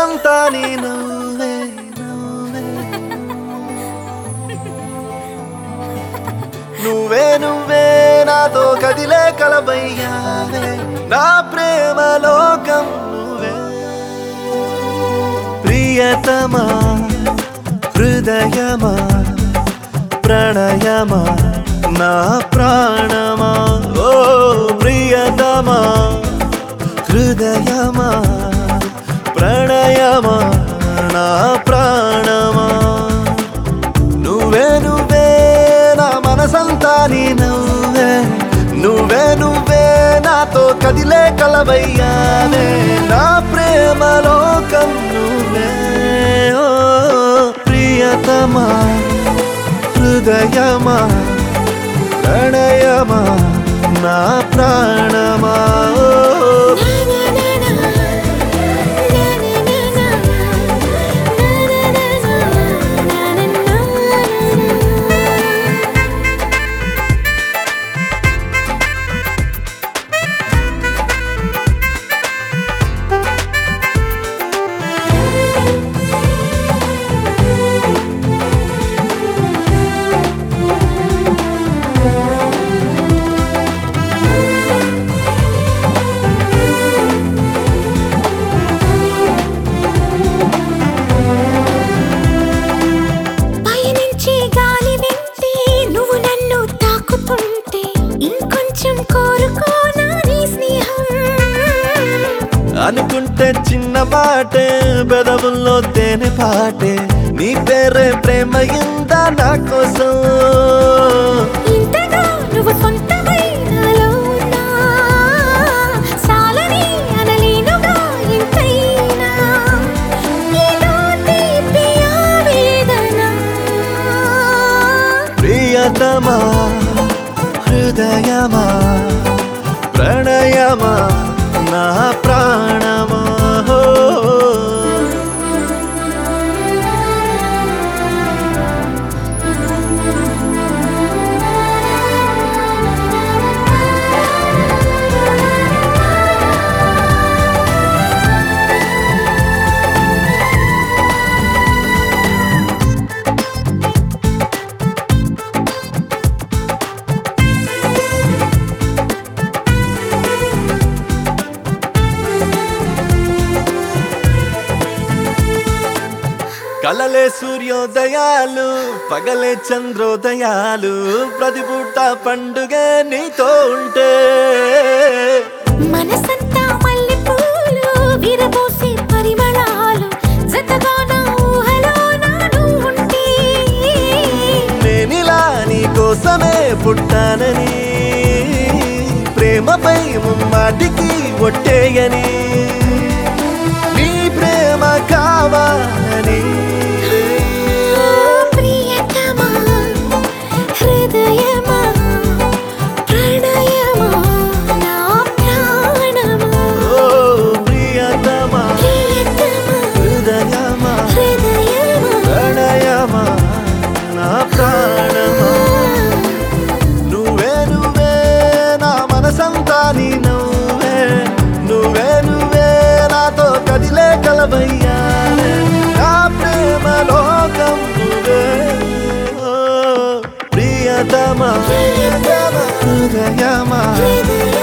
మనసంతా నీ నువ్వే నువ్వే నువ్వే నువ్వే నాతో కదిలే కలబయ్యావే నా ప్రేమ లోకం నువ్వే ప్రియతమా హృదయమా ప్రణయమా నా ప్రాణమా ఓ ప్రియతమా హృదయమా ప్రణయమా నా ప్రాణమా నువ్వే నువ్వే నా మనసంతా నీ నువ్వే నువ్వే నువ్వే నాతో కదిలే కలవయ్యానే నా ప్రేమ లోకం నువ్వే ఓ ప్రియతమా హృదయమా ప్రణయమా నా ప్రాణమా ఓ పయనించే గాలి వింటే నువ్వు నన్ను తాకుతుంటే ఇంకొంచెం కోరుకోనా నీ స్నేహం అనుకుంటే చిన్న మాటే పెదవుల్లో తేనె పాటే నీ పేరే ప్రేమ ఇందా నా కోసం ఇంతగా నువ్వు సొంతమై నాలో ఉన్నా సాలని అనలేనుగా ఎంతైనా ఏదో తీపి ఆవేదన ప్రియతమా హృదయమా ప్రణయమా నా ప్రాణమా హో. కలలే సూర్యోదయాలు పగలే చంద్రోదయాలు ప్రతి పూట పండుగ నీతో ఉంటే మనసంతా మల్లెపూలు విరబోసే పరిమళాలు జతగా నా ఊహలో నాను ఉంటే నేనిలా నీ కోసమే పుట్టానని ప్రేమపై ముమ్మాటికి ఒట్టేయని నీ ప్రేమ కావాలని ప్రియతమా హృదయమా ప్రణయమా నా ప్రాణమా ఓ ప్రియతమా ప్రియతమా హృదయమా హృదయమా ప్రణయమా నా ప్రాణమా నువ్వే నువ్వే నా మనసంతా నీ నువ్వే నువ్వే నువ్వే నాతో కదిలే కలవయ్యానే నా ప్రేమ లోకం నువ్వే ఓ ప్రియతమా హృదయమా హృదయమా